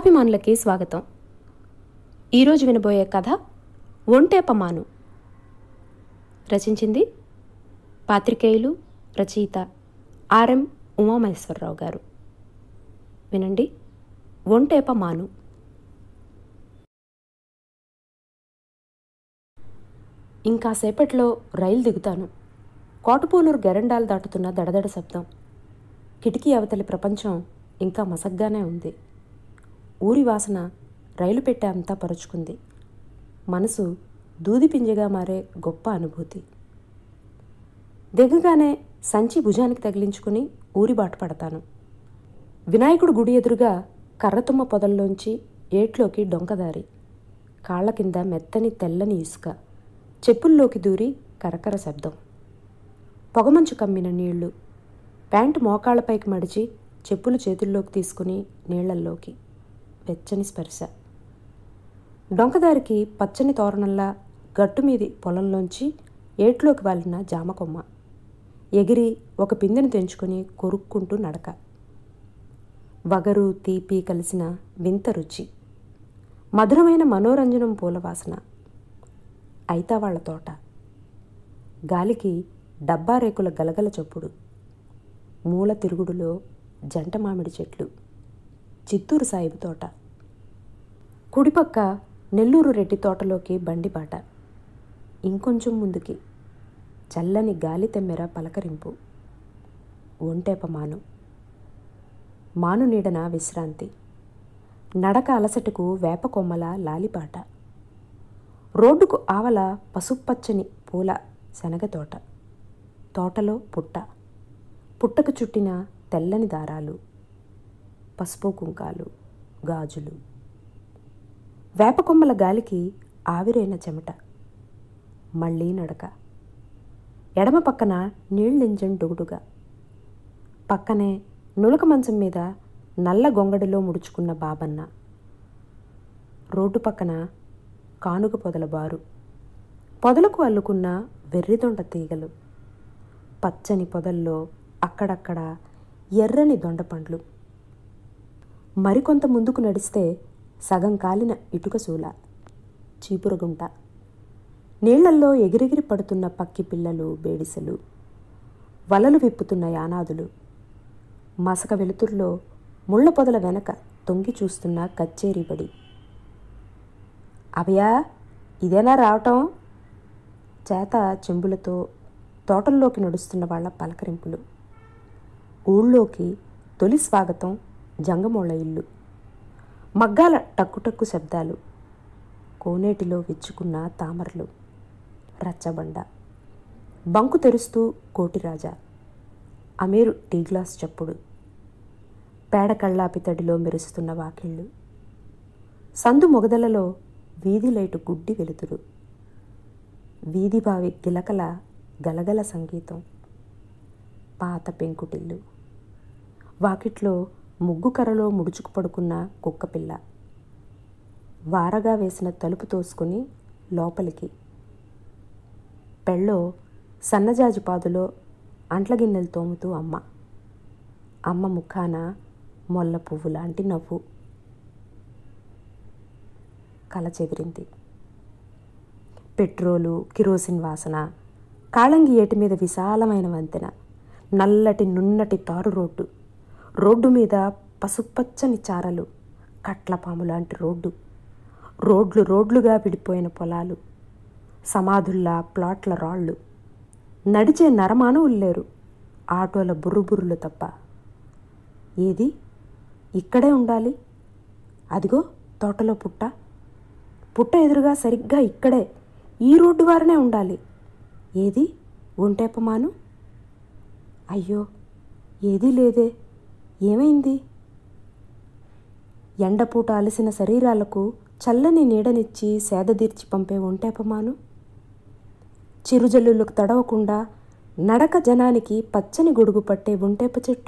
కథాభిమానులకి స్వాగతం ఈరోజు వినబోయే కథ ఒంటేపమాను రచించింది పాత్రికేయులు రచయిత ఆర్ఎం ఉమామహేశ్వరరావు గారు వినండి ఒంటేపమాను ఇంకాసేపట్లో రైలు దిగుతాను కోటపూలూరు గెరండాలు దాటుతున్న దడదడ శబ్దం కిటికీ అవతలి ప్రపంచం ఇంకా మసగ్గానే ఉంది ఊరి వాసన రైలు పెట్టే అంతా పరుచుకుంది మనసు దూది పింజగా మారే గొప్ప అనుభూతి దిగగానే సంచి భుజానికి తగిలించుకుని ఊరి బాట పడతాను వినాయకుడు గుడి ఎదురుగా కర్రతుమ్మ పొదల్లోంచి ఏట్లోకి డొంకదారి కాళ్ల కింద మెత్తని తెల్లని ఇసుక చెప్పుల్లోకి దూరి కరకర శబ్దం పొగమంచు కమ్మిన నీళ్లు ప్యాంటు మోకాళ్లపైకి మడిచి చెప్పులు చేతుల్లోకి తీసుకుని నీళ్లల్లోకి వెచ్చని స్పర్శ డొంకదారికి పచ్చని తోరణంలా గట్టుమీది పొలంలోంచి ఏట్లోకి వాలిన జామకొమ్మ ఎగిరి ఒక పిందెను తెంచుకొని కొరుక్కుంటూ నడక వగరు తీపి కలిసిన వింత రుచి మధురమైన మనోరంజనం పూల వాసన ఐతావాళ్ల తోట గాలికి డబ్బా రేకుల గలగల చప్పుడు మూల తిరుగుడులో జంట మామిడి చెట్లు చిత్తూరు సాయిబు తోట కుడిపక్క నెల్లూరు రెడ్డి తోటలోకి బండిబాట ఇంకొంచెం ముందుకి చల్లని గాలి తెమ్మెర పలకరింపు ఒంటేప మాను మాను నీడన విశ్రాంతి నడక అలసటకు వేప కొమ్మల లాలిపాట రోడ్డుకు ఆవల పసుపచ్చని పూల శనగ తోట తోటలో పుట్ట పుట్టకు చుట్టిన తెల్లని దారాలు పసుపు కుంకాలు గాజులు వేపకొమ్మల గాలికి ఆవిరైన చెమట మళ్ళీ నడక ఎడమ పక్కన నీళ్ళింజన్ డుగుడుగా పక్కనే నులక మంచం మీద నల్ల గొంగడిలో ముడుచుకున్న బాబన్న రోడ్డు పక్కన కానుక పొదల బారు పొదలకు అల్లుకున్న వెర్రిదొండ తీగలు పచ్చని పొదల్లో అక్కడక్కడ ఎర్రని దొండపండ్లు మరికొంత ముందుకు నడిస్తే సగం కాలిన ఇటుక సూల చీపురుగుంట నీళ్లల్లో ఎగిరెగిరి పడుతున్న పక్కి పిల్లలు బేడిసెలు వలలు విప్పుతున్న యానాదులు మసక వెలుతుర్లో ముళ్ళ పొదల వెనక తొంగి చూస్తున్న కచ్చేరిబడి అభయా ఇదేనా రావటం చేత చెంబులతో తోటల్లోకి నడుస్తున్న వాళ్ళ పలకరింపులు ఊళ్ళోకి తొలి స్వాగతం జంగమోళ్ళ ఇల్లు మగ్గాల టక్కుటక్కు శబ్దాలు కోనేటిలో విచ్చుకున్న తామరలు రచ్చబండ బంకు తెరుస్తూ కోటిరాజా అమీరు టీ గ్లాస్ చప్పుడు పేడ కళ్ళాపి తడిలో మెరుస్తున్న వాకిళ్ళు సందు మొగదలలో వీధి లైటు గుడ్డి వెలుతురు వీధి బావి గిలకల గలగల సంగీతం పాత పెంకుటిల్లు వాకిట్లో ముగ్గు కర్రలో ముడుచుకు పడుకున్న కుక్కపిల్ల వారగా వేసిన తలుపు తోసుకుని లోపలికి పెళ్ళో సన్నజాజి పాదులో అంట్ల గిన్నెలు తోముతూ అమ్మ అమ్మ ముఖాన మొల్ల పువ్వు లాంటి నవ్వు కల చెదిరింది పెట్రోలు కిరోసిన్ వాసన కాళంగి ఏటి మీద విశాలమైన వంతెన నల్లటి నున్నటి తారు రోడ్డు రోడ్డు మీద పసుపచ్చని చారలు కట్లపాము లాంటి రోడ్డు రోడ్లు రోడ్లుగా విడిపోయిన పొలాలు సమాధుల్లా ప్లాట్ల రాళ్ళు నడిచే నరమానవులు లేరు ఆటోల బుర్రుబుర్రులు తప్ప ఏది ఇక్కడే ఉండాలి అదిగో తోటలో పుట్ట పుట్ట ఎదురుగా సరిగ్గా ఇక్కడే ఈ రోడ్డు వారనే ఉండాలి ఏది ఒంటేపమాను అయ్యో ఏదీ లేదే ఏమైంది ఎండపూట అలసిన శరీరాలకు చల్లని నీడనిచ్చి సేదదీర్చి పంపే ఒంటేపమాను చిరుజల్లులకు తడవకుండా నడక జనానికి పచ్చని గొడుగు పట్టే ఒంటేప చెట్టు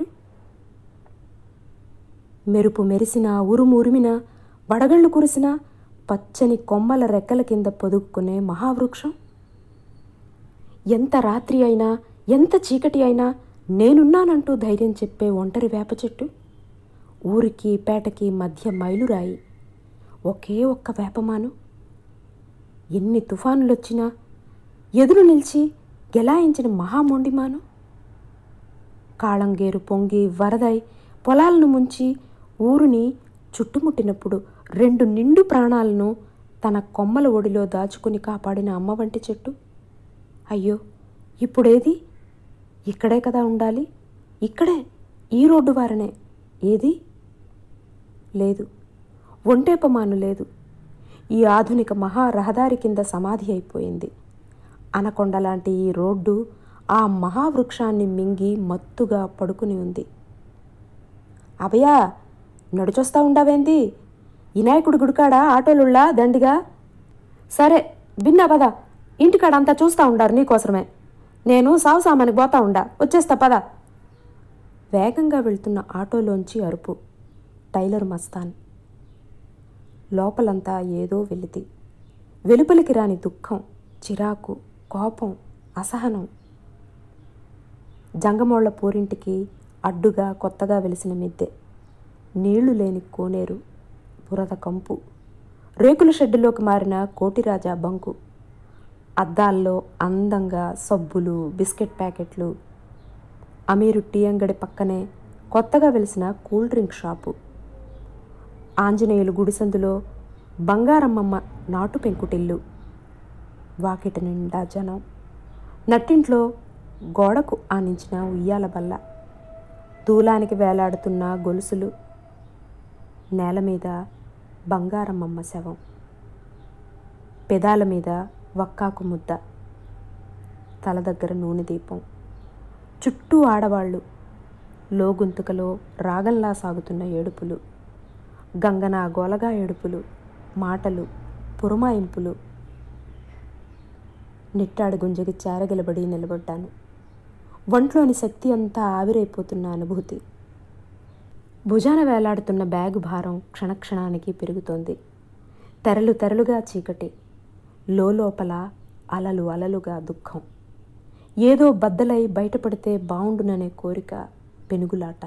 మెరుపు మెరిసిన ఉరుము ఉరిమిన వడగళ్ళు కురిసిన పచ్చని కొమ్మల రెక్కల కింద పొదుక్కునే మహావృక్షం ఎంత రాత్రి అయినా ఎంత చీకటి అయినా నేనున్నానంటూ ధైర్యం చెప్పే ఒంటరి వేప చెట్టు ఊరికి పేటకి మధ్య మైలురాయి ఒకే ఒక్క వేపమాను ఎన్ని తుఫానులు వచ్చినా ఎదురు నిలిచి గెలాయించిన మహామొండిమాను కాళంగేరు పొంగి వరదై పొలాలను ముంచి ఊరిని చుట్టుముట్టినప్పుడు రెండు నిండు ప్రాణాలను తన కొమ్మల ఒడిలో దాచుకుని కాపాడిన అమ్మ వంటి చెట్టు అయ్యో ఇప్పుడేది ఇక్కడే కదా ఉండాలి ఇక్కడే ఈ రోడ్డు వారనే ఏది లేదు ఒంటేపమాను లేదు ఈ ఆధునిక మహా రహదారి కింద సమాధి అయిపోయింది అనకొండ లాంటి ఈ రోడ్డు ఆ మహావృక్షాన్ని మింగి మత్తుగా పడుకుని ఉంది అభయా నడిచొస్తా ఉండవేంది వినాయకుడి గుడికాడ ఆటోలుళ్ళా దండిగా సరే బిన్నా పద ఇంటికాడ అంతా చూస్తూ ఉండారు నీకోసమే నేను సావు సామానికి పోతా ఉండా వచ్చేస్తా పద వేగంగా వెళ్తున్న ఆటోలోంచి అరుపు టైలర్ మస్తాన్ లోపలంతా ఏదో వెలితి వెలుపలికి రాని దుఃఖం చిరాకు కోపం అసహనం జంగమోళ్ల పూరింటికి అడ్డుగా కొత్తగా వెలిసిన మిద్దె నీళ్లు లేని కోనేరు బురద కంపు రేకుల షెడ్డులోకి మారిన కోటిరాజా బంకు అద్దాల్లో అందంగా సబ్బులు బిస్కెట్ ప్యాకెట్లు అమీరు టీ అంగడి పక్కనే కొత్తగా వెలిసిన కూల్ డ్రింక్ షాపు ఆంజనేయులు గుడిసందులో బంగారమ్మమ్మ నాటు పెంకుటిల్లు వాకిటి నిండా జనం నట్టింట్లో గోడకు ఆనించిన ఉయ్యాల బల్ల దూలానికి వేలాడుతున్న గొలుసులు నేల మీద బంగారమ్మమ్మ శవం పెదాల మీద వక్కాకు ముద్ద తల దగ్గర నూనె దీపం చుట్టూ ఆడవాళ్ళు లోగుంతుకలో రాగంలా సాగుతున్న ఏడుపులు గంగన గోలగా ఏడుపులు మాటలు పురమాయింపులు నిట్టాడు గుంజకి చేరగిలబడి నిలబడ్డాను ఒంట్లోని శక్తి అంతా ఆవిరైపోతున్న అనుభూతి భుజాన వేలాడుతున్న బ్యాగు భారం క్షణక్షణానికి పెరుగుతోంది తెరలు తెరలుగా చీకటి లోపల అలలు అలలుగా దుఃఖం ఏదో బద్దలై బయటపడితే బావుండుననే కోరిక పెనుగులాట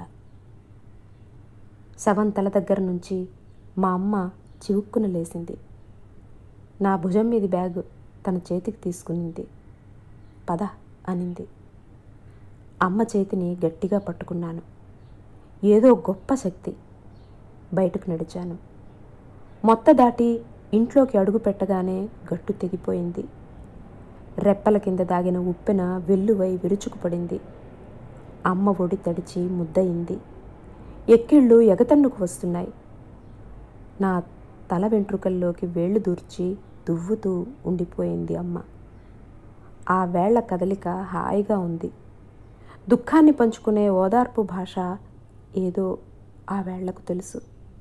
శవం తల దగ్గర నుంచి మా అమ్మ చివుక్కున లేసింది నా భుజం మీది బ్యాగ్ తన చేతికి తీసుకునింది పద అనింది అమ్మ చేతిని గట్టిగా పట్టుకున్నాను ఏదో గొప్ప శక్తి బయటకు నడిచాను మొత్త దాటి ఇంట్లోకి అడుగు పెట్టగానే గట్టు తెగిపోయింది రెప్పల కింద దాగిన ఉప్పెన వెల్లువై విరుచుకుపడింది అమ్మ ఒడి తడిచి ముద్దయింది ఎక్కిళ్ళు ఎగతన్నుకు వస్తున్నాయి నా తల వెంట్రుకల్లోకి వేళ్లు దూర్చి దువ్వుతూ ఉండిపోయింది అమ్మ ఆ వేళ్ల కదలిక హాయిగా ఉంది దుఃఖాన్ని పంచుకునే ఓదార్పు భాష ఏదో ఆ వేళ్లకు తెలుసు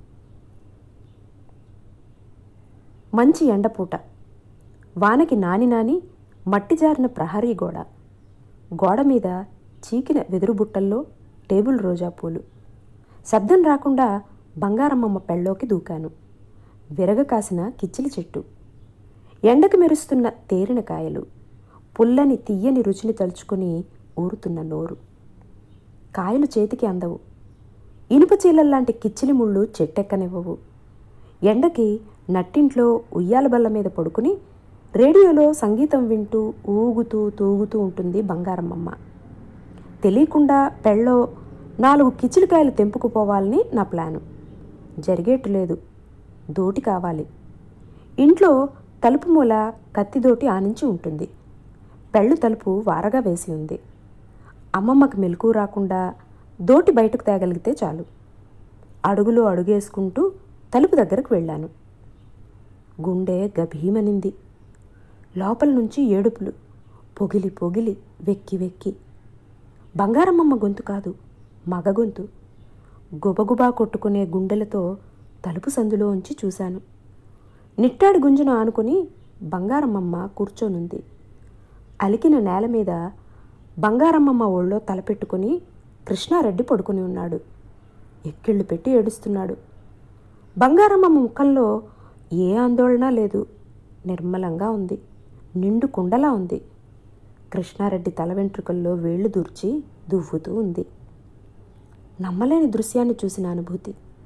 మంచి ఎండపూట వానకి నాని నాని మట్టి జారిన ప్రహరీ గోడ గోడ మీద చీకిన వెదురు బుట్టల్లో టేబుల్ రోజా పూలు శబ్దం రాకుండా బంగారమ్మమ్మ పెళ్ళలోకి దూకాను విరగ కాసిన కిచ్చిలి చెట్టు ఎండకు మెరుస్తున్న తేరిన కాయలు పుల్లని తీయని రుచిని తలుచుకుని ఊరుతున్న నోరు కాయలు చేతికి అందవు ఇనుప చీలల్లాంటి కిచ్చిలి ముళ్ళు చెట్టెక్కనివ్వవు ఎండకి నట్టింట్లో ఉయ్యాల బల్ల మీద పడుకుని రేడియోలో సంగీతం వింటూ ఊగుతూ తూగుతూ ఉంటుంది బంగారమ్మమ్మ తెలియకుండా పెళ్ళో నాలుగు కిచిలికాయలు తెంపుకుపోవాలని నా ప్లాను జరిగేట్టు లేదు దోటి కావాలి ఇంట్లో తలుపు మూల కత్తిదోటి ఆనించి ఉంటుంది పెళ్ళు తలుపు వారగా వేసి ఉంది అమ్మమ్మకి మెలకు రాకుండా దోటి బయటకు తేగలిగితే చాలు అడుగులో అడుగేసుకుంటూ తలుపు దగ్గరకు వెళ్ళాను గుండె గభీమనింది లోపల నుంచి ఏడుపులు పొగిలి పొగిలి వెక్కి వెక్కి బంగారమ్మమ్మ గొంతు కాదు మగ గొంతు గుబగుబా కొట్టుకునే గుండెలతో తలుపు సందులో ఉంచి చూశాను నిట్టాడి గుంజున ఆనుకుని బంగారమ్మమ్మ కూర్చోనుంది అలికిన నేల మీద బంగారమ్మమ్మ ఒళ్ళో తలపెట్టుకుని కృష్ణారెడ్డి పడుకుని ఉన్నాడు ఎక్కిళ్ళు పెట్టి ఏడుస్తున్నాడు బంగారమ్మమ్మ ముఖంలో ఏ ఆందోళన లేదు నిర్మలంగా ఉంది నిండు కుండలా ఉంది కృష్ణారెడ్డి తల వెంట్రుకల్లో వేళ్లు దూర్చి దువ్వుతూ ఉంది నమ్మలేని దృశ్యాన్ని చూసిన అనుభూతి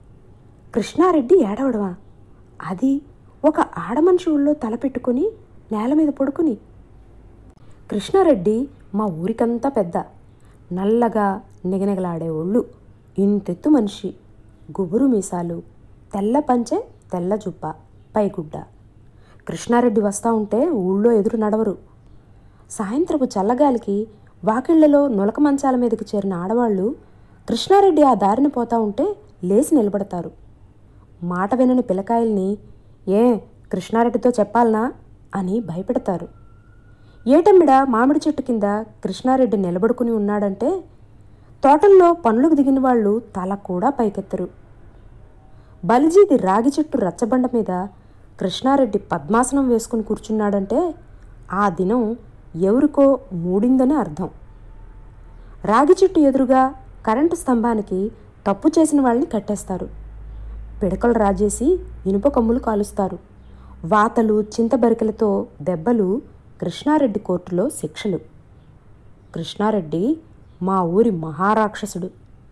కృష్ణారెడ్డి ఏడవడమా అది ఒక ఆడమనిషి ఊళ్ళో తల పెట్టుకుని నేల మీద పడుకుని కృష్ణారెడ్డి మా ఊరికంతా పెద్ద నల్లగా నిగనిగలాడే ఒళ్ళు ఇంతెత్తు మనిషి గుబురు మీసాలు తెల్ల పంచె తెల్ల జుబ్బ పైగుడ్డ కృష్ణారెడ్డి వస్తా ఉంటే ఊళ్ళో ఎదురు నడవరు సాయంత్రపు చల్లగాలికి వాకిళ్లలో నులక మంచాల మీదకి చేరిన ఆడవాళ్ళు కృష్ణారెడ్డి ఆ దారిన పోతా ఉంటే లేచి నిలబడతారు మాట వినని పిల్లకాయల్ని ఏ కృష్ణారెడ్డితో చెప్పాలనా అని భయపెడతారు ఏటమ్మిడ మామిడి చెట్టు కింద కృష్ణారెడ్డి నిలబడుకుని ఉన్నాడంటే తోటల్లో పనులకు దిగిన వాళ్ళు తల కూడా పైకెత్తరు బలిజీది రాగి చెట్టు రచ్చబండ మీద కృష్ణారెడ్డి పద్మాసనం వేసుకుని కూర్చున్నాడంటే ఆ దినం ఎవరికో మూడిందని అర్థం రాగి చెట్టు ఎదురుగా కరెంటు స్తంభానికి తప్పు చేసిన వాళ్ళని కట్టేస్తారు పిడకలు రాజేసి ఇనుప కమ్ములు కాలుస్తారు వాతలు చింతబరికలతో దెబ్బలు కృష్ణారెడ్డి కోర్టులో శిక్షలు కృష్ణారెడ్డి మా ఊరి మహారాక్షసుడు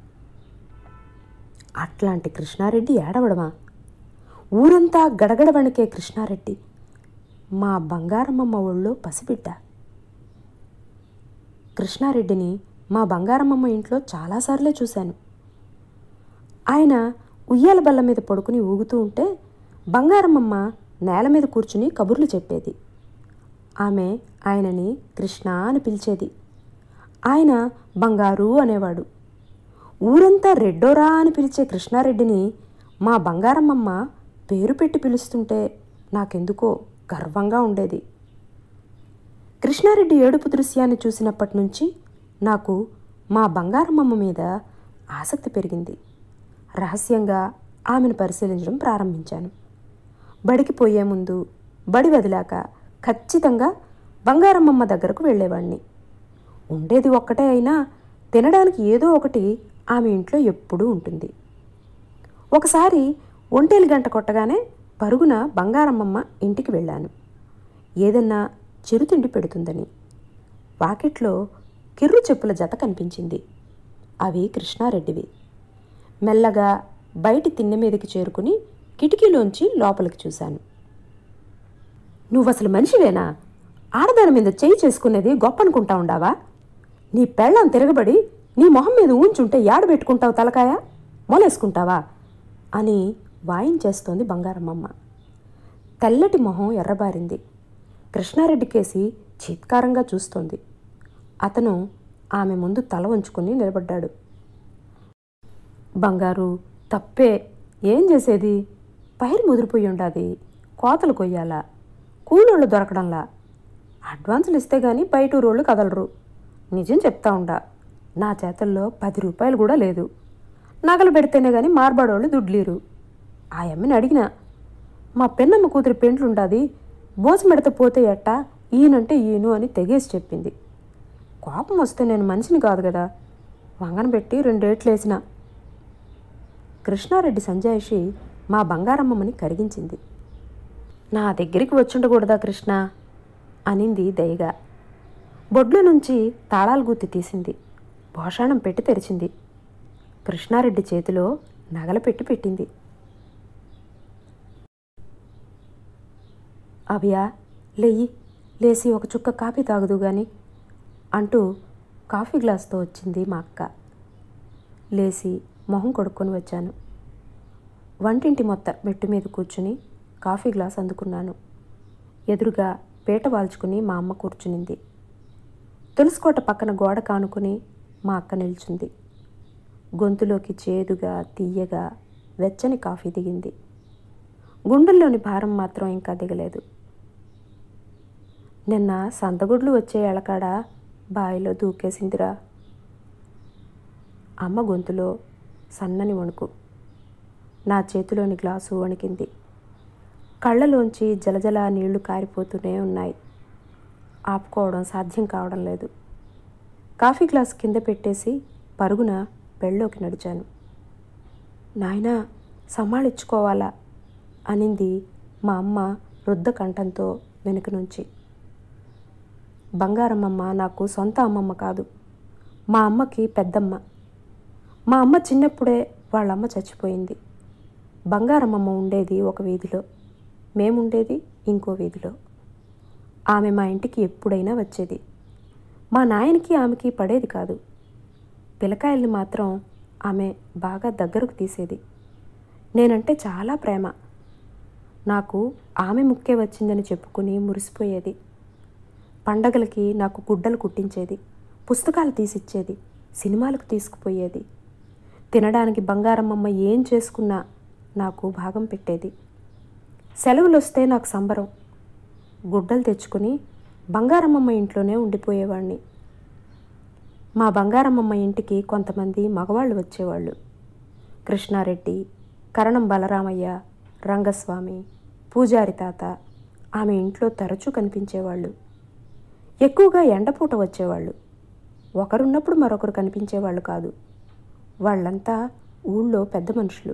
అట్లాంటి కృష్ణారెడ్డి ఏడవడమా ఊరంతా గడగడ వణికే కృష్ణారెడ్డి మా బంగారమ్మమ్మ ఒళ్ళో పసిబిడ్డ కృష్ణారెడ్డిని మా బంగారమ్మమ్మ ఇంట్లో చాలాసార్లే చూశాను ఆయన ఉయ్యాల బల్ల మీద పడుకుని ఊగుతూ ఉంటే బంగారమ్మమ్మ నేల మీద కూర్చుని కబుర్లు చెప్పేది ఆమె ఆయనని కృష్ణ అని పిలిచేది ఆయన బంగారు అనేవాడు ఊరంతా రెడ్డోరా అని పిలిచే కృష్ణారెడ్డిని మా బంగారమ్మమ్మ పేరు పెట్టి పిలుస్తుంటే నాకెందుకో గర్వంగా ఉండేది కృష్ణారెడ్డి ఏడుపు దృశ్యాన్ని చూసినప్పటి నుంచి నాకు మా బంగారమ్మమ్మ మీద ఆసక్తి పెరిగింది రహస్యంగా ఆమెను పరిశీలించడం ప్రారంభించాను బడికి పోయే ముందు బడి వదిలాక ఖచ్చితంగా బంగారమ్మమ్మ దగ్గరకు వెళ్ళేవాణ్ణి ఉండేది ఒక్కటే అయినా తినడానికి ఏదో ఒకటి ఆమె ఇంట్లో ఎప్పుడూ ఉంటుంది ఒకసారి ఒంటేలు గంట కొట్టగానే పరుగున బంగారమ్మమ్మ ఇంటికి వెళ్ళాను ఏదన్నా చిరుతిండి పెడుతుందని వాకిట్లో కిర్రు చెప్పుల జత కనిపించింది అవి కృష్ణారెడ్డివి మెల్లగా బయటి తిన్నె మీదకి చేరుకుని కిటికీలోంచి లోపలికి చూశాను నువ్వసలు మనిషివేనా ఆడదాని మీద చేయి చేసుకునేది గొప్ప అనుకుంటా ఉండావా నీ పెళ్ళం తిరగబడి నీ మొహం మీద ఊంచుంటే యాడ పెట్టుకుంటావు తలకాయ మొలేసుకుంటావా అని వాయించేస్తోంది బంగారమ్మమ్మ తెల్లటి మొహం ఎర్రబారింది కృష్ణారెడ్డి కేసి చీత్కారంగా చూస్తోంది అతను ఆమె ముందు తల ఉంచుకుని నిలబడ్డాడు బంగారు తప్పే ఏం చేసేది పైరు ముదిరిపోయి ఉండాది కోతలు కొయ్యాలా కూలోళ్ళు దొరకడంలా అడ్వాన్సులు ఇస్తే గాని బయట ఊరోళ్ళు కదలరు నిజం చెప్తా ఉండా నా చేతల్లో పది రూపాయలు కూడా లేదు నగలు పెడితేనే గాని మార్బాడోళ్ళు దుడ్లీరు ఆ అమ్మని అడిగినా మా పెన్నమ్మ కూతురి పెంట్లుండాది బోసు మెడత పోతే ఎట్టా ఈయనంటే ఈయను అని తెగేసి చెప్పింది కోపం వస్తే నేను మనిషిని కాదు కదా వంగన పెట్టి రెండేట్లేసిన కృష్ణారెడ్డి సంజాయిషి మా బంగారమ్మని కరిగించింది నా దగ్గరికి వచ్చుండకూడదా కృష్ణ అనింది దయగా బొడ్ల నుంచి తాళాలు గుత్తి తీసింది భోషాణం పెట్టి తెరిచింది కృష్ణారెడ్డి చేతిలో నగల పెట్టి పెట్టింది అభియా లేయి లేసి ఒక చుక్క కాఫీ తాగుదు గాని అంటూ కాఫీ గ్లాస్తో వచ్చింది మా అక్క లేచి మొహం కొడుక్కొని వచ్చాను వంటింటి మొత్త మెట్టు మీద కూర్చుని కాఫీ గ్లాస్ అందుకున్నాను ఎదురుగా పీట వాల్చుకుని మా అమ్మ కూర్చునింది తులసికోట పక్కన గోడ కానుకుని మా అక్క నిల్చుంది గొంతులోకి చేదుగా తీయగా వెచ్చని కాఫీ దిగింది గుండెల్లోని భారం మాత్రం ఇంకా దిగలేదు నిన్న సంతగుడ్లు వచ్చే ఎళకాడ బావిలో దూకేసిందిరా అమ్మ గొంతులో సన్నని వణుకు నా చేతిలోని గ్లాసు వణికింది కళ్ళలోంచి జలజల నీళ్లు కారిపోతూనే ఉన్నాయి ఆపుకోవడం సాధ్యం కావడం లేదు కాఫీ గ్లాస్ కింద పెట్టేసి పరుగున పెళ్ళలోకి నడిచాను నాయనా సమాళించుకోవాలా అనింది మా అమ్మ రుద్ద కంఠంతో వెనుక నుంచి బంగారమ్మమ్మ నాకు సొంత అమ్మమ్మ కాదు మా అమ్మకి పెద్దమ్మ మా అమ్మ చిన్నప్పుడే వాళ్ళమ్మ చచ్చిపోయింది బంగారమ్మమ్మ ఉండేది ఒక వీధిలో మేముండేది ఇంకో వీధిలో ఆమె మా ఇంటికి ఎప్పుడైనా వచ్చేది మా నాయనకి ఆమెకి పడేది కాదు పిల్లకాయల్ని మాత్రం ఆమె బాగా దగ్గరకు తీసేది నేనంటే చాలా ప్రేమ నాకు ఆమె ముక్కే వచ్చిందని చెప్పుకుని మురిసిపోయేది పండగలకి నాకు గుడ్డలు కుట్టించేది పుస్తకాలు తీసిచ్చేది సినిమాలకు తీసుకుపోయేది తినడానికి బంగారమ్మమ్మ ఏం చేసుకున్నా నాకు భాగం పెట్టేది సెలవులు వస్తే నాకు సంబరం గుడ్డలు తెచ్చుకుని బంగారమ్మమ్మ ఇంట్లోనే ఉండిపోయేవాడిని మా బంగారమ్మమ్మ ఇంటికి కొంతమంది మగవాళ్ళు వచ్చేవాళ్ళు కృష్ణారెడ్డి కరణం బలరామయ్య రంగస్వామి పూజారి తాత ఆమె ఇంట్లో తరచూ కనిపించేవాళ్ళు ఎక్కువగా ఎండపూట వచ్చేవాళ్ళు ఒకరున్నప్పుడు మరొకరు కనిపించేవాళ్ళు కాదు వాళ్ళంతా ఊళ్ళో పెద్ద మనుషులు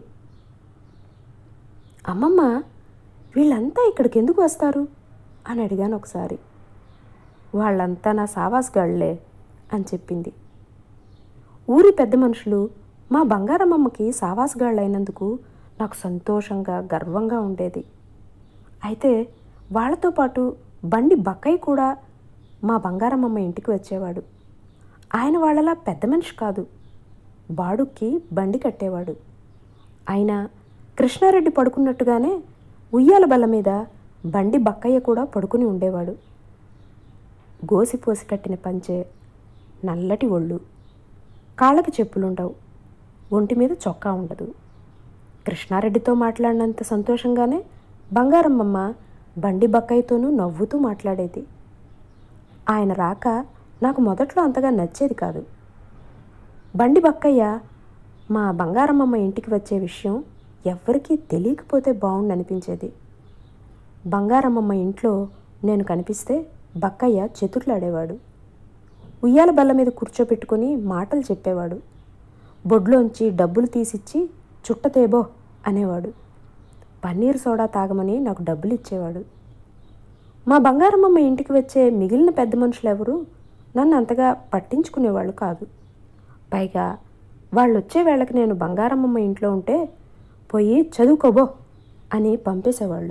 అమ్మమ్మ వీళ్ళంతా ఇక్కడికి ఎందుకు వస్తారు అని అడిగాను ఒకసారి వాళ్ళంతా నా సావాస్గాళ్లే అని చెప్పింది ఊరి పెద్ద మనుషులు మా బంగారమ్మమ్మకి సావాసగాళ్ళైనందుకు నాకు సంతోషంగా గర్వంగా ఉండేది అయితే వాళ్ళతో పాటు బండి బక్కయ్య కూడా మా బంగారమ్మమ్మ ఇంటికి వచ్చేవాడు ఆయన వాళ్ళలా పెద్ద మనిషి కాదు బాడుక్కి బండి కట్టేవాడు అయినా కృష్ణారెడ్డి పడుకున్నట్టుగానే ఉయ్యాల బల్ల మీద బండి బక్కయ్య కూడా పడుకుని ఉండేవాడు గోసిపోసి కట్టిన పంచె నల్లటి ఒళ్ళు కాళ్ళకి చెప్పులుండవు ఒంటి మీద చొక్కా ఉండదు కృష్ణారెడ్డితో మాట్లాడినంత సంతోషంగానే బంగారమ్మమ్మ బండి బక్కయ్యతోనూ నవ్వుతూ మాట్లాడేది ఆయన రాక నాకు మొదట్లో అంతగా నచ్చేది కాదు బండి బక్కయ్య మా బంగారమ్మమ్మ ఇంటికి వచ్చే విషయం ఎవ్వరికీ తెలియకపోతే బాగుండనిపించేది బంగారమ్మమ్మ ఇంట్లో నేను కనిపిస్తే బక్కయ్య చతుర్లాడేవాడు ఉయ్యాల బల్ల మీద కూర్చోపెట్టుకుని మాటలు చెప్పేవాడు బొడ్లోంచి డబ్బులు తీసిచ్చి చుట్టతేబో అనేవాడు పన్నీర్ సోడా తాగమని నాకు డబ్బులు ఇచ్చేవాడు మా బంగారమ్మమ్మ ఇంటికి వచ్చే మిగిలిన పెద్ద మనుషులు ఎవరు నన్ను అంతగా పట్టించుకునేవాళ్ళు కాదు పైగా వాళ్ళు వచ్చే వేళకి నేను బంగారమ్మమ్మ ఇంట్లో ఉంటే పోయి చదువుకోబో అని పంపేసేవాళ్ళు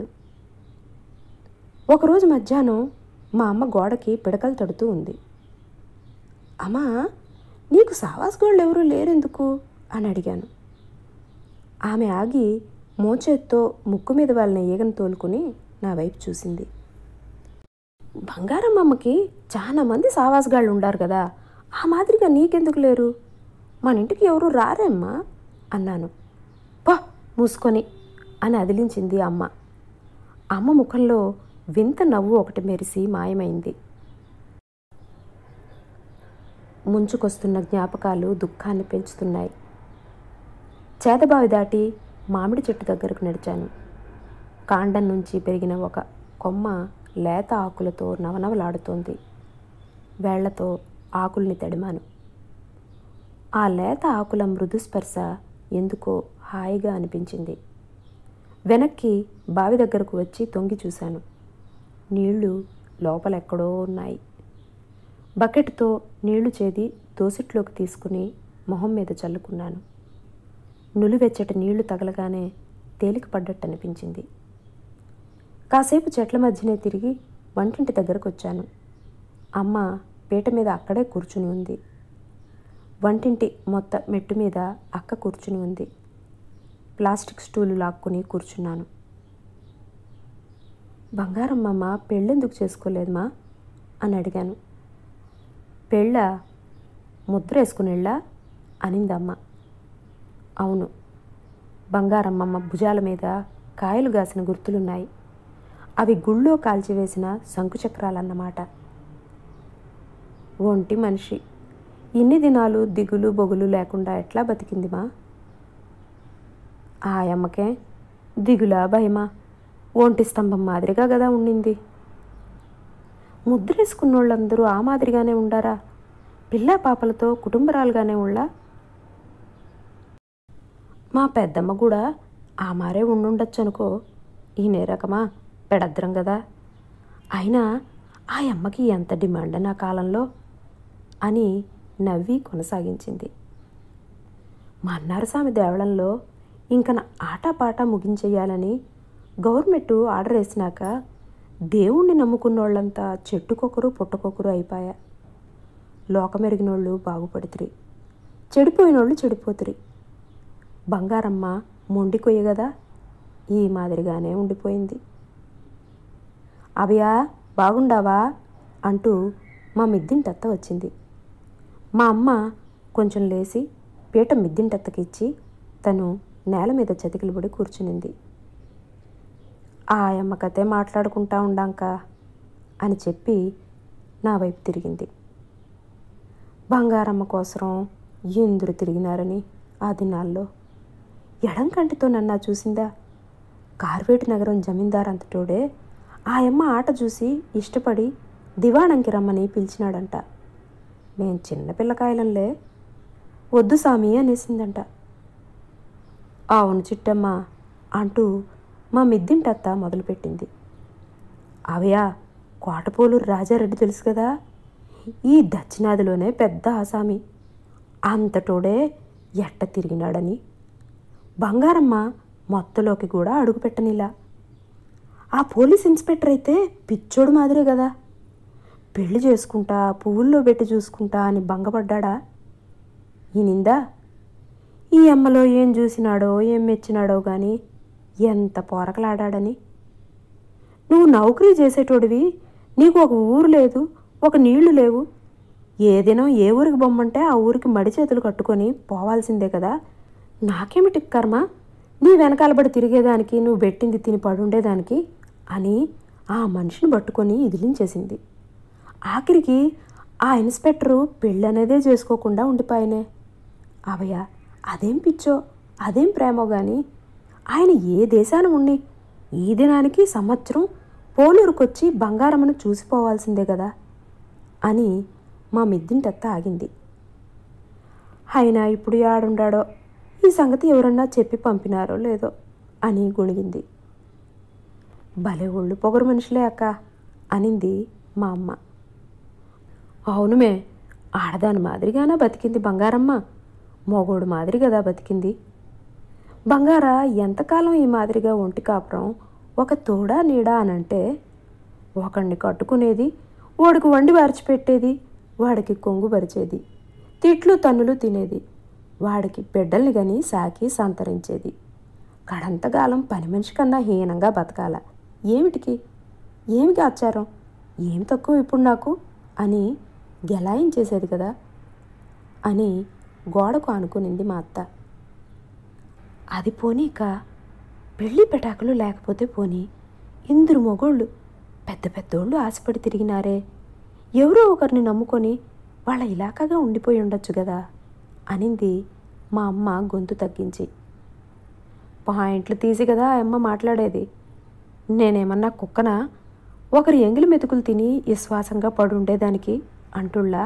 ఒకరోజు మధ్యాహ్నం మా అమ్మ గోడకి పిడకలు తడుతూ ఉంది అమ్మా నీకు సావాస్గోళ్ళు ఎవరూ లేరెందుకు అని అడిగాను ఆమె ఆగి మోచేత్తో ముక్కు మీద వాళ్ళని ఈగను తోలుకుని నా వైపు చూసింది బంగారమ్మమ్మకి చాలా మంది సావాసగాళ్ళు ఉండారు కదా ఆ మాదిరిగా నీకెందుకు లేరు మన ఇంటికి ఎవరు రారేమ్మా అన్నాను పా మూసుకొని అని అదిలించింది అమ్మ అమ్మ ముఖంలో వింత నవ్వు ఒకటి మెరిసి మాయమైంది ముంచుకొస్తున్న జ్ఞాపకాలు దుఃఖాన్ని పెంచుతున్నాయి చేతబావి దాటి మామిడి చెట్టు దగ్గరకు నడిచాను కాండం నుంచి పెరిగిన ఒక కొమ్మ లేత ఆకులతో నవనవలాడుతోంది వేళ్లతో ఆకుల్ని తడిమాను ఆ లేత ఆకుల మృదు స్పర్శ ఎందుకో హాయిగా అనిపించింది వెనక్కి బావి దగ్గరకు వచ్చి తొంగి చూశాను నీళ్లు లోపలెక్కడో ఉన్నాయి బకెట్తో నీళ్లు చేది దోసిట్లోకి తీసుకుని మొహం మీద చల్లుకున్నాను నులివెచ్చటి నీళ్లు తగలగానే తేలిక పడ్డట్టు అనిపించింది కాసేపు చెట్ల మధ్యనే తిరిగి వంటింటి దగ్గరకు వచ్చాను అమ్మ పీట మీద అక్కడే కూర్చుని ఉంది వంటింటి మొత్త మెట్టు మీద అక్క కూర్చుని ఉంది ప్లాస్టిక్ స్టూలు లాక్కుని కూర్చున్నాను బంగారమ్మమ్మ పెళ్ళెందుకు చేసుకోలేదమ్మా అని అడిగాను పెళ్ళ ముద్ర వేసుకునేళ్ళా అనిందమ్మ అవును బంగారమ్మమ్మ భుజాల మీద కాయలు గాసిన గుర్తులున్నాయి అవి గుళ్ళో కాల్చివేసిన శంకుచక్రాలన్నమాట ఒంటి మనిషి ఇన్ని దినాలు దిగులు బొగులు లేకుండా ఎట్లా బతికిందిమా ఆ అమ్మకే దిగులా భయమా ఒంటి స్తంభం మాదిరిగా కదా ఉండింది ముద్రేసుకున్నోళ్ళందరూ ఆ మాదిరిగానే ఉండారా పిల్ల పాపలతో కుటుంబరాలుగానే ఉళ్ళా మా పెద్దమ్మ కూడా ఆ మారే ఉండుండొచ్చు అనుకో ఈయనే రకమా పెడద్రం కదా అయినా ఆ అమ్మకి ఎంత డిమాండ్ నా కాలంలో అని నవ్వి కొనసాగించింది మా అన్నారస్వామి దేవళంలో ఇంక నా ఆటపాట ముగించేయాలని గవర్నమెంట్ ఆర్డర్ వేసినాక దేవుణ్ణి నమ్ముకున్నోళ్ళంతా చెట్టుకొకరు పుట్టకొకరు అయిపోయా లోకమెరిగినోళ్ళు బాగుపడితిరి చెడిపోయినోళ్ళు చెడిపోతిరి బంగారమ్మ మొండి కొయ్య కదా ఈ మాదిరిగానే ఉండిపోయింది అభయా బాగుండావా అంటూ మా మిద్దింటత్త వచ్చింది మా అమ్మ కొంచెం లేచి పీట మిద్దింటత్తకి ఇచ్చి తను నేల మీద చతికిలు పడి కూర్చునింది ఆ అమ్మ కథే మాట్లాడుకుంటా ఉండాంక అని చెప్పి నా వైపు తిరిగింది బంగారమ్మ కోసం ఎందురు తిరిగినారని ఆ దినాల్లో ఎడం కంటితో నన్ను చూసిందా కార్వేటి నగరం జమీందార్ అంతటోడే ఆ అమ్మ ఆట చూసి ఇష్టపడి దివాణంకి రమ్మని పిలిచినాడంట మేం చిన్న పిల్లకాయలంలే వద్దు సామి అనేసిందంట అవును చిట్టమ్మ అంటూ మా మిద్దింటత్త మొదలుపెట్టింది అవయా కోటపోలూరు రాజారెడ్డి తెలుసు కదా ఈ దక్షిణాదిలోనే పెద్ద ఆసామి అంతటోడే ఎట్ట తిరిగినాడని బంగారమ్మ మొత్తలోకి కూడా అడుగుపెట్టనిలా ఆ పోలీస్ ఇన్స్పెక్టర్ అయితే పిచ్చోడు మాదిరే కదా పెళ్లి చేసుకుంటా పువ్వుల్లో పెట్టి చూసుకుంటా అని భంగపడ్డా ఈనిందా ఈ అమ్మలో ఏం చూసినాడో ఏం మెచ్చినాడో గాని ఎంత పోరకలాడాడని నువ్వు నౌకరీ చేసేటోడివి నీకు ఒక ఊరు లేదు ఒక నీళ్లు లేవు ఏ దినం ఏ ఊరికి బొమ్మంటే ఆ ఊరికి మడి చేతులు కట్టుకొని పోవాల్సిందే కదా నాకేమిటి కర్మ నీ వెనకాలబడి తిరిగేదానికి నువ్వు పెట్టింది తిని పడుండేదానికి అని ఆ మనిషిని పట్టుకొని ఇదిలించేసింది ఆఖరికి ఆ ఇన్స్పెక్టరు పెళ్ళనేదే చేసుకోకుండా ఉండిపోయినే అవయ్య అదేం పిచ్చో అదేం ప్రేమో గాని ఆయన ఏ దేశాన ఉండి ఈ దినానికి సంవత్సరం పోలూరుకొచ్చి బంగారమ్మను చూసిపోవాల్సిందే కదా అని మా మిద్దింటత్త ఆగింది ఆయన ఇప్పుడు యాడుండాడో ఈ సంగతి ఎవరన్నా చెప్పి పంపినారో లేదో అని గుణిగింది భలే ఒళ్ళు పొగరు మనుషులే అక్క అనింది మా అమ్మ అవునుమే ఆడదాని మాదిరిగానా బతికింది బంగారమ్మ మోగోడు మాదిరి కదా బతికింది బంగార ఎంతకాలం ఈ మాదిరిగా ఒంటి కాపురం ఒక తోడా నీడా అనంటే ఒకడిని కట్టుకునేది వాడికి వండి వార్చిపెట్టేది వాడికి కొంగు పరిచేది తిట్లు తన్నులు తినేది వాడికి బిడ్డల్ని గని సాకి సంతరించేది కడంతకాలం పని మనిషి కన్నా హీనంగా బతకాల ఏమిటికి ఏమిటి ఆచారం ఏం తక్కువ ఇప్పుడు నాకు అని గెలాయించేసేది కదా అని గోడకు ఆనుకునింది మా అత్త అది పోనీక పెళ్లి పెటాకులు లేకపోతే పోని ఇందరు మొగోళ్ళు పెద్ద పెద్దోళ్ళు ఆశపడి తిరిగినారే ఎవరో ఒకరిని నమ్ముకొని వాళ్ళ ఇలాకాగా ఉండిపోయి ఉండొచ్చు కదా అనింది మా అమ్మ గొంతు తగ్గించి పాయింట్లు తీసి కదా ఆ అమ్మ మాట్లాడేది నేనేమన్నా కుక్కనా ఒకరి ఎంగిలి మెతుకులు తిని విశ్వాసంగా పడుండేదానికి అంటుళ్ళా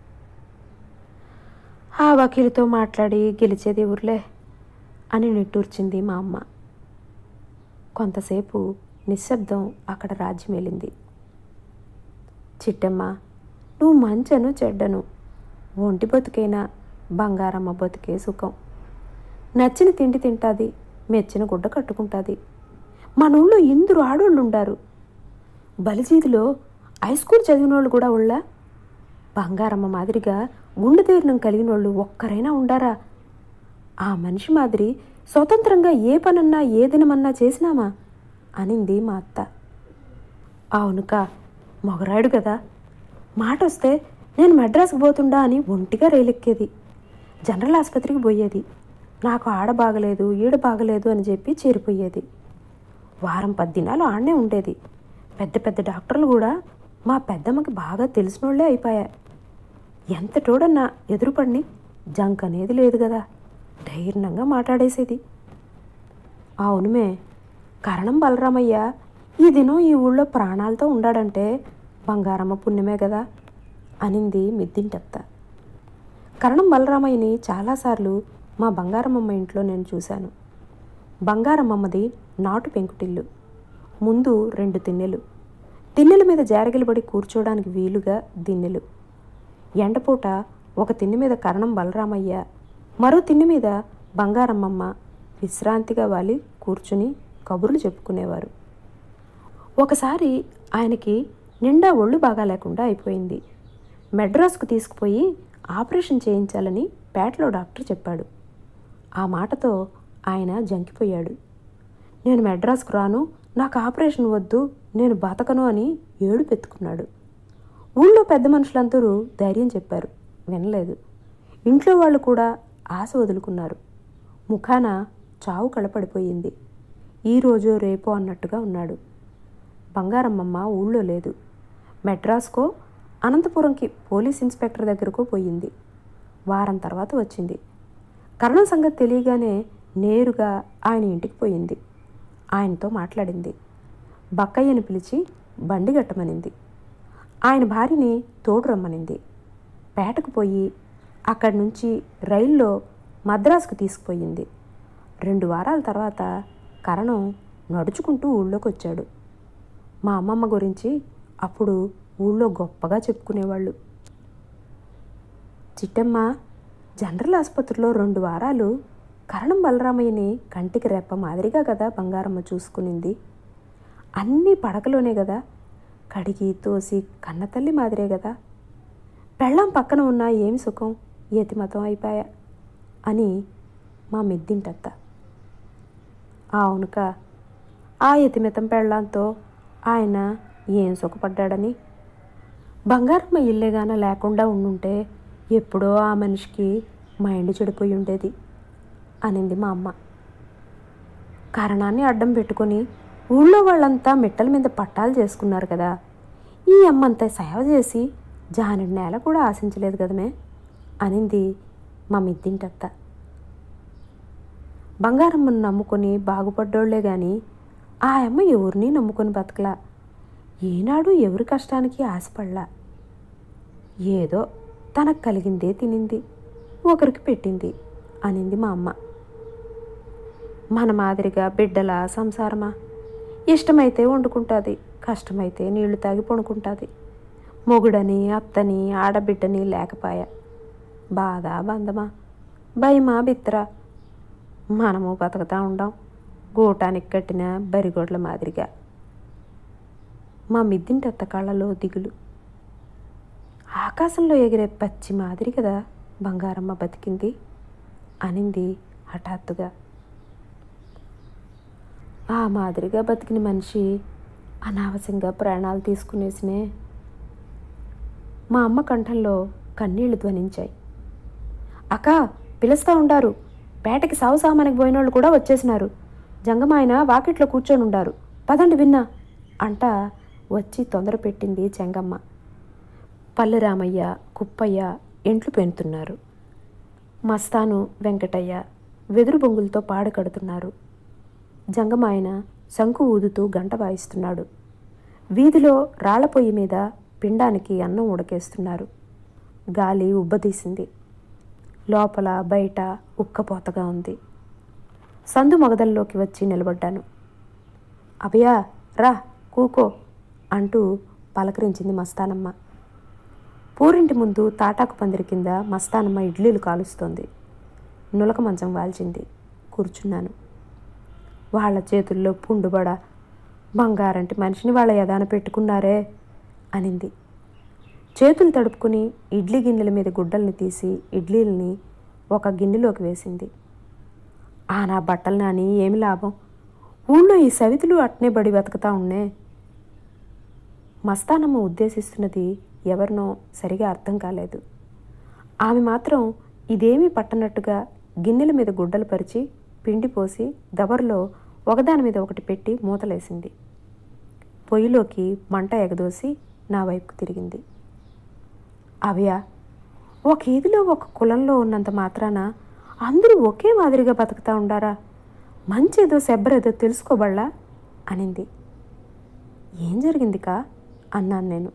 ఆ వకీలుతో మాట్లాడి గెలిచేది ఊర్లే అని నిట్టూర్చింది మా అమ్మ కొంతసేపు నిశ్శబ్దం అక్కడ రాజ్యమేలింది చిట్టమ్మ నువ్వు మంచను చెడ్డను ఒంటి బతుకైనా బంగారమ్మ బతుకే సుఖం నచ్చిన తిండి తింటాది మెచ్చిన గుడ్డ కట్టుకుంటుంది మన ఊళ్ళో ఇందరు ఆడోళ్ళు ఉండారు బలిజీదిలో హై స్కూల్ చదివిన వాళ్ళు కూడా ఉళ్ళ బంగారమ్మ మాదిరిగా గుండె తీరణం కలిగిన వాళ్ళు ఒక్కరైనా ఉండారా ఆ మనిషి మాదిరి స్వతంత్రంగా ఏ పనన్నా ఏ దినమన్నా చేసినామా అనింది మా అత్త అవునుక మొగరాడు కదా మాట వస్తే నేను మెడ్రాస్కి పోతుండా అని ఒంటిగా రైలెక్కేది జనరల్ ఆసుపత్రికి పోయేది నాకు ఆడ బాగలేదు ఈడ బాగలేదు అని చెప్పి చేరిపోయేది వారం పది దినాలు ఆడనే ఉండేది పెద్ద పెద్ద డాక్టర్లు కూడా మా పెద్దమ్మకి బాగా తెలిసినోళ్లే అయిపోయా ఎంత తోడన్నా ఎదురుపడిని జంక్ అనేది లేదు కదా ధైర్యంగా మాట్లాడేసేది అవునుమే కరణం బలరామయ్య ఈ దినం ఈ ఊళ్ళో ప్రాణాలతో ఉండాడంటే బంగారమ్మ పుణ్యమే కదా అనింది మిద్దింటత్త కరణం బలరామయ్యని చాలాసార్లు మా బంగారమ్మమ్మ ఇంట్లో నేను చూశాను బంగారమ్మమ్మది నాటు పెంకుటిల్లు ముందు రెండు తిన్నెలు తిన్నెల మీద జారగిలబడి కూర్చోడానికి వీలుగా దిన్నెలు ఎండపూట ఒక తిన్నె మీద కరణం బలరామయ్య మరో తిన్నె మీద బంగారమ్మమ్మ విశ్రాంతిగా వాలి కూర్చుని కబుర్లు చెప్పుకునేవారు ఒకసారి ఆయనకి నిండా ఒళ్ళు బాగా లేకుండా అయిపోయింది మెడ్రాస్కు తీసుకుపోయి ఆపరేషన్ చేయించాలని పేటలో డాక్టర్ చెప్పాడు ఆ మాటతో ఆయన జంకిపోయాడు నేను మెడ్రాస్కు రాను నాకు ఆపరేషన్ వద్దు నేను బతకను అని ఏడు పెట్టుకున్నాడు ఊళ్ళో పెద్ద మనుషులందరూ ధైర్యం చెప్పారు వినలేదు ఇంట్లో వాళ్ళు కూడా ఆశ వదులుకున్నారు ముఖాన చావు కళపడిపోయింది ఈరోజు రేపో అన్నట్టుగా ఉన్నాడు బంగారమ్మమ్మ ఊళ్ళో లేదు మెడ్రాస్కో అనంతపురంకి పోలీస్ ఇన్స్పెక్టర్ దగ్గరకు పోయింది వారం తర్వాత వచ్చింది కరణం సంగతి తెలియగానే నేరుగా ఆయన ఇంటికి పోయింది ఆయనతో మాట్లాడింది బక్కయ్యని పిలిచి బండి కట్టమనింది ఆయన భార్యని తోడు రమ్మనింది పేటకు పోయి అక్కడి నుంచి రైల్లో మద్రాసుకు తీసుకుపోయింది రెండు వారాల తర్వాత కరణం నడుచుకుంటూ ఊళ్ళోకి వచ్చాడు మా అమ్మమ్మ గురించి అప్పుడు ఊళ్ళో గొప్పగా చెప్పుకునేవాళ్ళు చిట్టమ్మ జనరల్ ఆసుపత్రిలో రెండు వారాలు కరణం బలరామయ్యని కంటికి రెప్ప మాదిరిగా కదా బంగారమ్మ చూసుకునింది అన్నీ పడకలోనే కదా కడిగి తోసి కన్నతల్లి మాదిరే కదా పెళ్ళాం పక్కన ఉన్న ఏమి సుఖం యతిమతం అయిపోయా అని మా మెద్దింటత్త అవునుక ఆ యతిమితం పెళ్ళాంతో ఆయన ఏం సుఖపడ్డాడని బంగారమ్మ ఇల్లేగాన లేకుండా ఉండుంటే ఎప్పుడో ఆ మనిషికి మైండ్ చెడిపోయి ఉండేది అనింది మా అమ్మ కారణాన్ని అడ్డం పెట్టుకొని ఊళ్ళో వాళ్ళంతా మిట్టల మీద పట్టాలు చేసుకున్నారు కదా ఈ అమ్మంత సేవ చేసి జానుడి నేల కూడా ఆశించలేదు కదమే అనింది మా మిద్దింటత్త బంగారమ్మను నమ్ముకొని బాగుపడ్డోళ్లే గాని ఆ అమ్మ ఎవరిని నమ్ముకొని బతకలా ఏనాడు ఎవరి కష్టానికి ఆశపడలా ఏదో తనకు కలిగిందే తినింది ఒకరికి పెట్టింది అనింది మా అమ్మ మన మాదిరిగా బిడ్డల సంసారమా ఇష్టమైతే వండుకుంటుంది కష్టమైతే నీళ్లు తాగి పడుకుంటుంది మొగుడని అత్తని ఆడబిడ్డని లేకపాయ బాధ బంధమా భయమా బిత్తరా మనము బతుకుతా ఉండాం గూటానికి కట్టిన బరిగొడ్ల మాదిరిగా మా మిద్దింటత్త కళ్ళలో దిగులు ఆకాశంలో ఎగిరే పచ్చి మాదిరి కదా బంగారమ్మ బతికింది అనింది హఠాత్తుగా ఆ మాదిరిగా బతికిన మనిషి అనావశ్యంగా ప్రాణాలు తీసుకునేసినే మా అమ్మ కంఠంలో కన్నీళ్లు ధ్వనించాయి అక్క పిలుస్తూ ఉండారు పేటకి సావు సామానికి పోయినోళ్ళు కూడా వచ్చేసినారు జంగమాయన వాకిట్లో కూర్చొని ఉండారు పదండి విన్నా అంట వచ్చి తొందర పెట్టింది చెంగమ్మ పల్లెరామయ్య కుప్పయ్య ఎంట్లు పెంతున్నారు మస్తాను వెంకటయ్య వెదురు బొంగులతో పాడు కడుతున్నారు జంగమాయన శంకు ఊదుతూ గంట వాయిస్తున్నాడు వీధిలో రాళ్ల పొయ్యి మీద పిండానికి అన్నం ఉడకేస్తున్నారు గాలి ఉబ్బదీసింది లోపల బయట ఉక్కపోతగా ఉంది సందు మొగదల్లోకి వచ్చి నిలబడ్డాను అభయా రా కూకో అంటూ పలకరించింది మస్తానమ్మ పూరింటి ముందు తాటాకు పందిరి కింద మస్తానమ్మ ఇడ్లీలు కాలుస్తోంది నులక మంచం వాల్చింది కూర్చున్నాను వాళ్ళ చేతుల్లో పుండుబడ బంగారంటి మనిషిని వాళ్ళ యదాన పెట్టుకున్నారే అనింది చేతులు తడుపుకుని ఇడ్లీ గిన్నెల మీద గుడ్డల్ని తీసి ఇడ్లీల్ని ఒక గిన్నెలోకి వేసింది ఆ నా బట్టలు నాని ఏమి లాభం ఊళ్ళో ఈ సవితులు అట్నే బడి బతుకుతా ఉన్నే మస్తానమ్మ ఉద్దేశిస్తున్నది ఎవరినో సరిగా అర్థం కాలేదు ఆమె మాత్రం ఇదేమీ పట్టనట్టుగా గిన్నెల మీద గుడ్డలు పరిచి పిండి పోసి దబర్లో ఒకదాని మీద ఒకటి పెట్టి మూతలేసింది పొయ్యిలోకి మంట ఎగదోసి నా వైపుకు తిరిగింది అభయ ఒక ఈదిలో ఒక కులంలో ఉన్నంత మాత్రాన అందరూ ఒకే మాదిరిగా బతుకుతా ఉండారా మంచేదో శబ్బరేదో తెలుసుకోబడలా అనింది ఏం జరిగింది కా అన్నాను నేను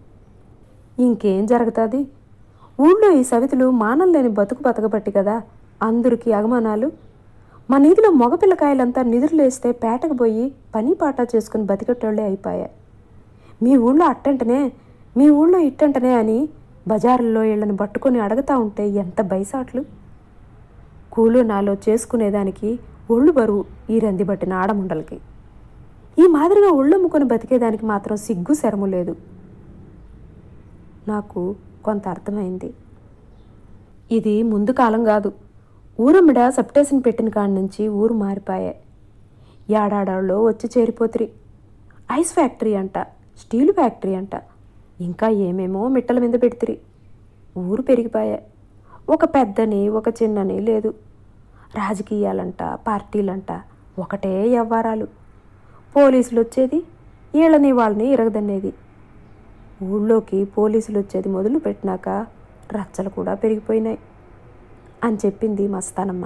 ఇంకేం జరుగుతుంది ఊళ్ళో ఈ సవితులు మానం లేని బతుకు బతకబట్టి కదా అందరికీ అగమానాలు మా నీతిలో మగపిల్లకాయలంతా నిధులేస్తే పేటకు పోయి పని పాట చేసుకుని బతికెట్టోళ్ళే అయిపోయా మీ ఊళ్ళో అట్టంటనే మీ ఊళ్ళో ఇట్టంటనే అని బజారుల్లో ఇళ్ళని పట్టుకొని అడగతా ఉంటే ఎంత బైసాట్లు కూలు నాలో చేసుకునేదానికి ఒళ్ళు బరువు ఈ రంది పట్టిన ఆడముండలకి ఈ మాదిరిగా ఒళ్ళమ్ముకొని బతికేదానికి మాత్రం సిగ్గు శరము లేదు నాకు కొంత అర్థమైంది ఇది ముందు కాలం కాదు ఊరమ్మిడ సబ్టేషన్ పెట్టిన కాడి నుంచి ఊరు మారిపాయే ఏడాడాళ్ళలో వచ్చి చేరిపోతిరి ఐస్ ఫ్యాక్టరీ అంట స్టీల్ ఫ్యాక్టరీ అంట ఇంకా ఏమేమో మిట్టల మీద పెడితిరి ఊరు పెరిగిపాయే ఒక పెద్దని ఒక చిన్నని లేదు రాజకీయాలంట పార్టీలంట ఒకటే వ్యవహారాలు పోలీసులు వచ్చేది వీళ్ళని వాళ్ళని ఇరగదన్నేది ఊళ్ళోకి పోలీసులు వచ్చేది మొదలు పెట్టినాక రచ్చలు కూడా పెరిగిపోయినాయి అని చెప్పింది మస్తానమ్మ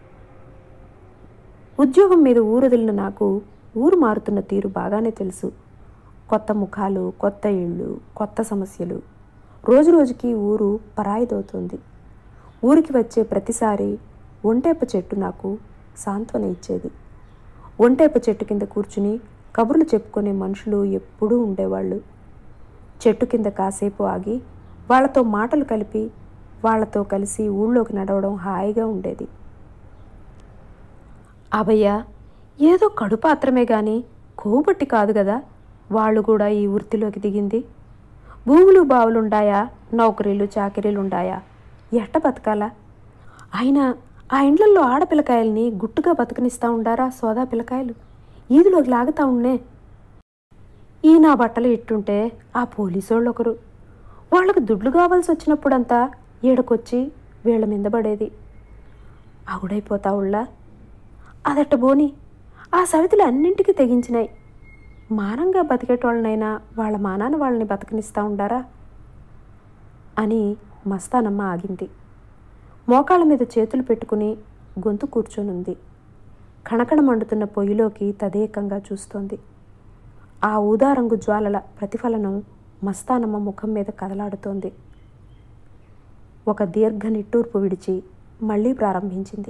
ఉద్యోగం మీద ఊరొదిలిన నాకు ఊరు మారుతున్న తీరు బాగానే తెలుసు కొత్త ముఖాలు కొత్త ఇళ్ళు కొత్త సమస్యలు రోజు రోజుకి ఊరు పరాయిదవుతుంది ఊరికి వచ్చే ప్రతిసారి ఒంటేప చెట్టు నాకు సాంత్వన ఇచ్చేది ఒంటేప చెట్టు కింద కూర్చుని కబుర్లు చెప్పుకునే మనుషులు ఎప్పుడూ ఉండేవాళ్ళు చెట్టు కింద కాసేపు ఆగి వాళ్ళతో మాటలు కలిపి వాళ్ళతో కలిసి ఊళ్ళోకి నడవడం హాయిగా ఉండేది అభయ్య ఏదో కడుపాత్రమే గాని కోబట్టి కాదు కదా వాళ్ళు కూడా ఈ వృత్తిలోకి దిగింది భూములు బావులుండాయా నౌకరీలు చాకరీలుండాయా ఎట్ట బతకాలా అయినా ఆ ఇండ్లల్లో ఆడపిల్లకాయల్ని గుట్టుగా బతకనిస్తా ఉండారా సోదా పిల్లకాయలు ఈదులోకి లాగుతా ఉన్నే ఈ నా బట్టలు ఇట్టుంటే ఆ పోలీసోళ్ళు ఒకరు వాళ్ళకు దుడ్లు కావాల్సి వచ్చినప్పుడంతా ఈడకొచ్చి వీళ్ళ మీద పడేది అగుడైపోతా ఉళ్ళా అదట్ట బోని ఆ సవితులు అన్నింటికి తెగించినాయి మానంగా బతికేటోళ్ళనైనా వాళ్ళ మానాన వాళ్ళని బతకనిస్తా ఉండారా అని మస్తానమ్మ ఆగింది మోకాళ్ళ మీద చేతులు పెట్టుకుని గొంతు కూర్చొనుంది కణకణ మండుతున్న పొయ్యిలోకి తదేకంగా చూస్తోంది ఆ ఊదారంగు జ్వాలల ప్రతిఫలనం మస్తానమ్మ ముఖం మీద కదలాడుతోంది ఒక దీర్ఘ నిట్టూర్పు విడిచి మళ్ళీ ప్రారంభించింది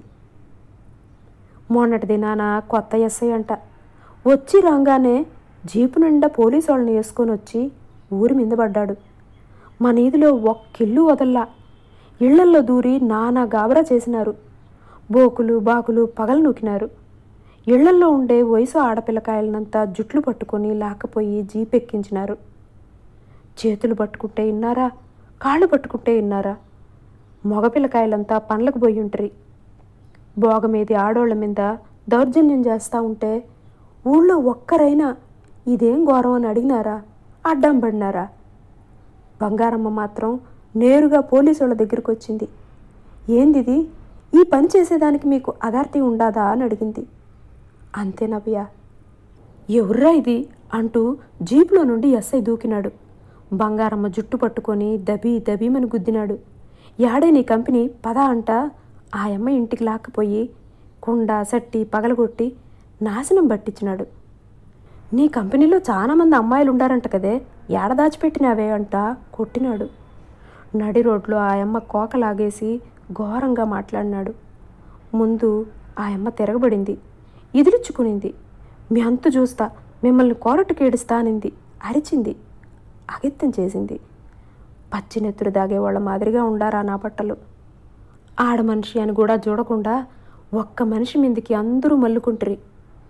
మొన్నటి దినాన కొత్త ఎస్ఐ అంట వచ్చి రాగానే జీపు నిండా పోలీసు వాళ్ళని వేసుకొని వచ్చి ఊరి మీద పడ్డాడు మా నీదిలో ఒక్కిల్లు వదల్లా ఇళ్లల్లో దూరి నానా గాబరా చేసినారు బోకులు బాకులు పగలు నూకినారు ఇళ్లల్లో ఉండే వయసు ఆడపిల్లకాయలనంతా జుట్లు పట్టుకొని లాక్కపోయి జీప్ ఎక్కించినారు చేతులు పట్టుకుంటే ఇన్నారా కాళ్ళు పట్టుకుంటే ఇన్నారా మగపిల్లకాయలంతా పండ్లకు పోయి ఉంటరి బోగ మీది ఆడోళ్ళ మీద దౌర్జన్యం చేస్తూ ఉంటే ఊళ్ళో ఒక్కరైనా ఇదేం ఘోరం అని అడిగినారా అడ్డం పడినారా బంగారమ్మ మాత్రం నేరుగా పోలీసు వాళ్ళ దగ్గరికి వచ్చింది ఏందిది ఈ పని చేసేదానికి మీకు అథారిటీ ఉండాదా అని అడిగింది అంతేనవ్యా ఎవర్రా ఇది అంటూ జీపులో నుండి ఎస్ఐ దూకినాడు బంగారమ్మ జుట్టు పట్టుకొని దబీ దబీమని గుద్దినాడు యాడే నీ కంపెనీ పద అంట ఆ అమ్మ ఇంటికి లాక్కపోయి కుండ సట్టి పగలగొట్టి నాశనం పట్టించినాడు నీ కంపెనీలో చాలామంది అమ్మాయిలు ఉండారంట కదే ఏడ దాచిపెట్టినావే అంట కొట్టినాడు నడి రోడ్లో ఆ అమ్మ కోకలాగేసి ఘోరంగా మాట్లాడినాడు ముందు ఆ అమ్మ తిరగబడింది ఎదిరించుకునింది మీ అంతు చూస్తా మిమ్మల్ని కోరటుకు ఏడుస్తా అనింది అరిచింది అగిత్యం చేసింది పచ్చినెత్తురు దాగేవాళ్ళ మాదిరిగా ఉండారా నా బట్టలు ఆడ మనిషి అని కూడా చూడకుండా ఒక్క మనిషి మీదకి అందరూ మల్లుకుంటారు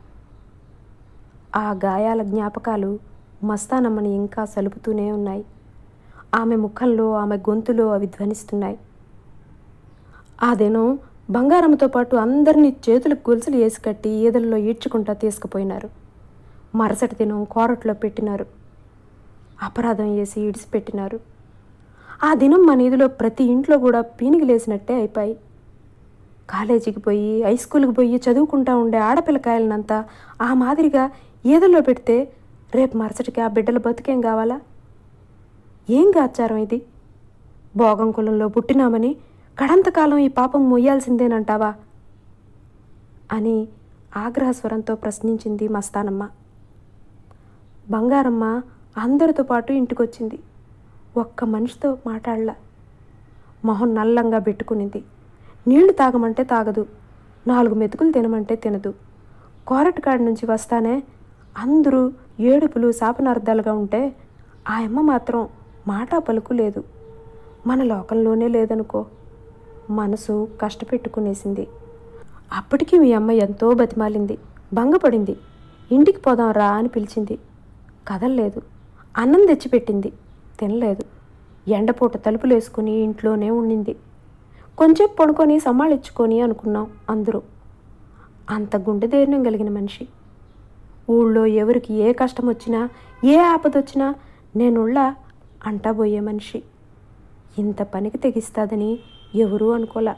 ఆ గాయాల జ్ఞాపకాలు మస్తానమ్మని ఇంకా సలుపుతూనే ఉన్నాయి ఆమె ముఖంలో ఆమె గొంతులో అవి ధ్వనిస్తున్నాయి ఆ దినం బంగారమ్మతో పాటు అందరినీ చేతులకు గొలుసులు వేసి కట్టి ఈదల్లో ఈడ్చుకుంటా తీసుకుపోయినారు మరుసటి దినం కోరట్లో పెట్టినారు అపరాధం వేసి ఇడిసిపెట్టినారు ఆ దినం మన ఇదిలో ప్రతి ఇంట్లో కూడా పీనిగిలేసినట్టే అయిపోయి కాలేజీకి పోయి హై స్కూల్కి పోయి చదువుకుంటా ఉండే ఆడపిల్లకాయలనంతా ఆ మాదిరిగా ఈదల్లో పెడితే రేపు మరుసటికి ఆ బిడ్డల బతుకేం కావాలా ఏం గాచారం ఇది భోగం కులంలో పుట్టినామని కడంతకాలం ఈ పాపం మొయ్యాల్సిందేనంటావా అని ఆగ్రహస్వరంతో ప్రశ్నించింది మస్తానమ్మ బంగారమ్మ అందరితో పాటు ఇంటికొచ్చింది ఒక్క మనిషితో మాట్లాడలా మొహం నల్లంగా పెట్టుకునింది నీళ్లు తాగమంటే తాగదు నాలుగు మెతుకులు తినమంటే తినదు కోరటకాడి నుంచి వస్తానే అందరూ ఏడుపులు శాపనార్థాలుగా ఉంటే ఆ అమ్మ మాత్రం మాట పలుకు లేదు మన లోకంలోనే లేదనుకో మనసు కష్టపెట్టుకునేసింది అప్పటికి మీ అమ్మ ఎంతో బతిమాలింది భంగపడింది ఇంటికి పోదాం రా అని పిలిచింది కదలలేదు అన్నం తెచ్చిపెట్టింది తినలేదు ఎండపూట తలుపులు వేసుకుని ఇంట్లోనే ఉండింది కొంచెం పడుకొని సమాళించుకొని అనుకున్నాం అందరూ అంత గుండె ధైర్యం కలిగిన మనిషి ఊళ్ళో ఎవరికి ఏ కష్టం వచ్చినా ఏ ఆపద వచ్చినా నేనుళ్ళ అంటాబోయే మనిషి ఇంత పనికి తెగిస్తాదని ఎవరూ అనుకోలా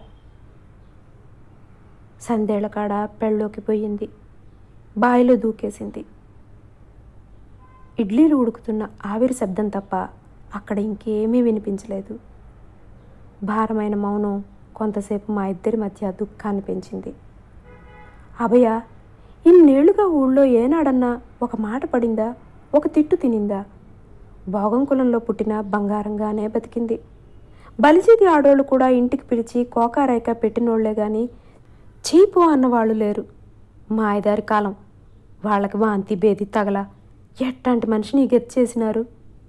సందేళ్ల కాడ పెళ్ళలోకి పోయింది బావిలో దూకేసింది ఇడ్లీలు ఉడుకుతున్న ఆవిరి శబ్దం తప్ప అక్కడ ఇంకేమీ వినిపించలేదు భారమైన మౌనం కొంతసేపు మా ఇద్దరి మధ్య దుఃఖాన్ని పెంచింది అభయ ఇన్నేళ్లుగా ఊళ్ళో ఏనాడన్నా ఒక మాట పడిందా ఒక తిట్టు తినిందా భోగం కులంలో పుట్టిన బంగారంగానే బతికింది బలిజీది ఆడోళ్ళు కూడా ఇంటికి పిలిచి కోకారైక పెట్టినోళ్లే గాని చీపు అన్నవాళ్ళు లేరు మా ఐదారి కాలం వాళ్ళకి వాంతి బేది తగల ఎట్టాంటి మనిషిని గెట్ చేసినారు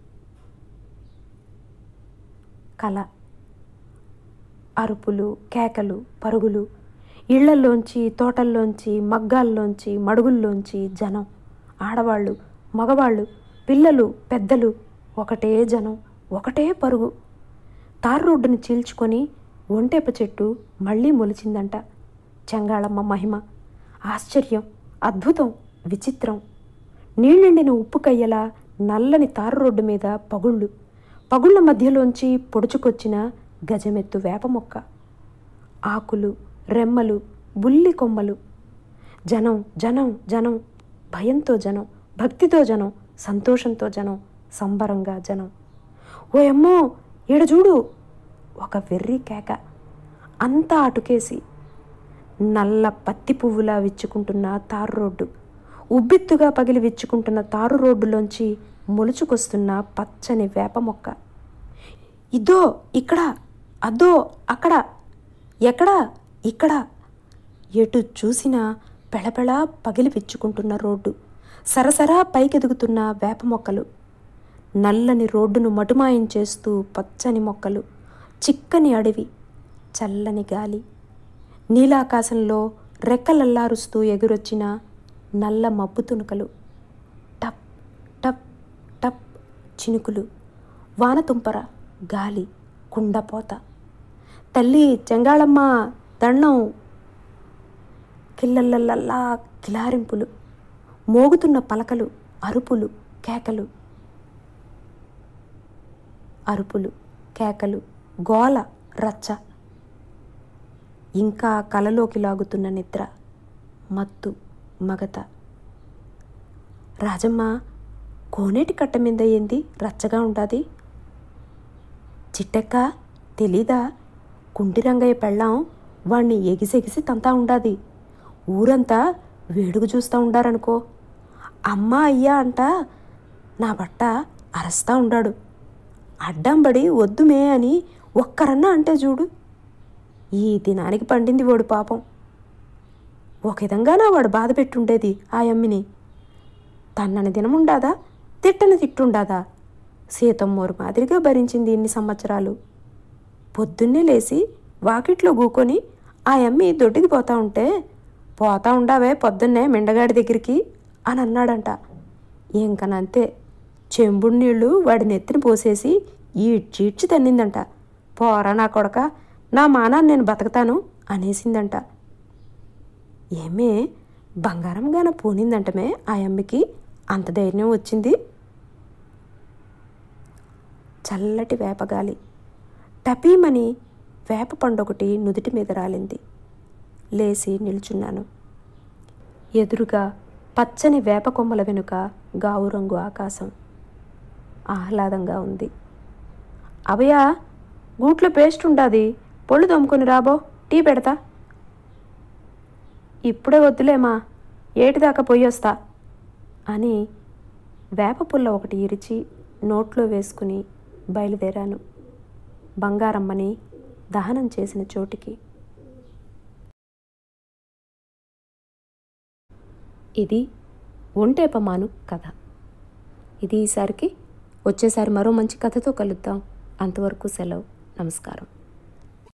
కళ అరుపులు కేకలు పరుగులు ఇళ్లల్లోంచి తోటల్లోంచి మగ్గాల్లోంచి మడుగుల్లోంచి జనం ఆడవాళ్ళు మగవాళ్ళు పిల్లలు పెద్దలు ఒకటే జనం ఒకటే పరుగు తారు రోడ్డుని చీల్చుకొని ఒంటేప చెట్టు మళ్ళీ మొలిచిందంట చెంగాళమ్మ మహిమ ఆశ్చర్యం అద్భుతం విచిత్రం నీళ్ళెండిన ఉప్పు కయ్యలా నల్లని తారు రోడ్డు మీద పగుళ్ళు పగుళ్ళ మధ్యలోంచి పొడుచుకొచ్చిన గజమెత్తు వేప మొక్క ఆకులు రెమ్మలు బుల్లి కొమ్మలు జనం జనం జనం భయంతో జనం భక్తితో జనం సంతోషంతో జనం సంబరంగా జనం ఓ అమ్మో ఈడ చూడు ఒక వెర్రి కేక అంతా అటుకేసి నల్ల పత్తి పువ్వులా విచ్చుకుంటున్న తారు రోడ్డు ఉబ్బిత్తుగా పగిలి విచ్చుకుంటున్న తారు రోడ్డులోంచి మొలుచుకొస్తున్న పచ్చని వేప మొక్క ఇదో ఇక్కడ అదో అక్కడ ఎక్కడ ఇక్కడ ఎటు చూసినా పెళపెళ పగిలి విచ్చుకుంటున్న రోడ్డు సరసరా పైకెదుగుతున్న వేప మొక్కలు నల్లని రోడ్డును మటుమాయం చేస్తూ పచ్చని మొక్కలు చిక్కని అడవి చల్లని గాలి నీలాకాశంలో రెక్కలల్లారుస్తూ ఎగురొచ్చిన నల్ల మబ్బు తునుకలు టప్ టప్ టప్ చినుకులు వానతుంపర గాలి కుండపోత తల్లి చెంగాళమ్మ దండం కిల్లల్లల్లా కిలారింపులు మోగుతున్న పలకలు అరుపులు కేకలు అరుపులు కేకలు గోల రచ్చ ఇంకా కలలోకి లాగుతున్న నిద్ర మత్తు మగత రాజమ్మ కోనేటి కట్ట మీద ఏంది రచ్చగా ఉండాది చిట్టెక్క తెలీదా కుంటి రంగయ్య పెళ్ళాం వాణ్ణి ఎగిసెగిసి తంతా ఉండాది ఊరంతా వేడుగు చూస్తూ ఉండారనుకో అమ్మ అయ్యా అంట నా బట్ట అరస్తా ఉండాడు అడ్డంబడి వద్దుమే అని ఒక్కరన్నా అంటే చూడు ఈ దినానికి పండింది వాడు పాపం ఒక విధంగానా వాడు బాధ పెట్టుండేది ఆ అమ్మిని తన్నని దినముండాదా తిట్టని తిట్టుండాదా సీతమ్మోరు మాదిరిగా భరించింది ఇన్ని సంవత్సరాలు పొద్దున్నే లేచి వాకిట్లో గూకొని ఆ అమ్మి దొడ్డికి పోతా ఉంటే పోతా ఉండావే పొద్దున్నే మిండగాడి దగ్గరికి అని అన్నాడంట ఇంకనంతే చెంబుడు నీళ్లు వాడి నెత్తిన పోసేసి ఈడ్చీడ్చి తన్నిందంట పోరా నా కొడక నా మానాన్ని నేను బతకతాను అనేసిందంట ఏమే బంగారంగాన పోనిందంటమే ఆ అమ్మికి అంత ధైర్యం వచ్చింది చల్లటి వేపగాలి టపీమని వేప పండొకటి నుదుటి మీద రాలింది లేచి నిల్చున్నాను ఎదురుగా పచ్చని వేప కొమ్మల వెనుక గావు రంగు ఆకాశం ఆహ్లాదంగా ఉంది అవయ్య గూట్లో పేస్ట్ ఉండాది పొళ్ళు తోముకొని రాబో టీ పెడతా ఇప్పుడే వద్దులేమా ఏటిదాకా పొయ్యొస్తా అని వేప పుల్ల ఒకటి ఇరిచి నోట్లో వేసుకుని బయలుదేరాను బంగారమ్మని దహనం చేసిన చోటికి ఇది ఒంటేపమాను కథ ఇది ఈసారికి వచ్చేసారి మరో మంచి కథతో కలుద్దాం అంతవరకు సెలవు నమస్కారం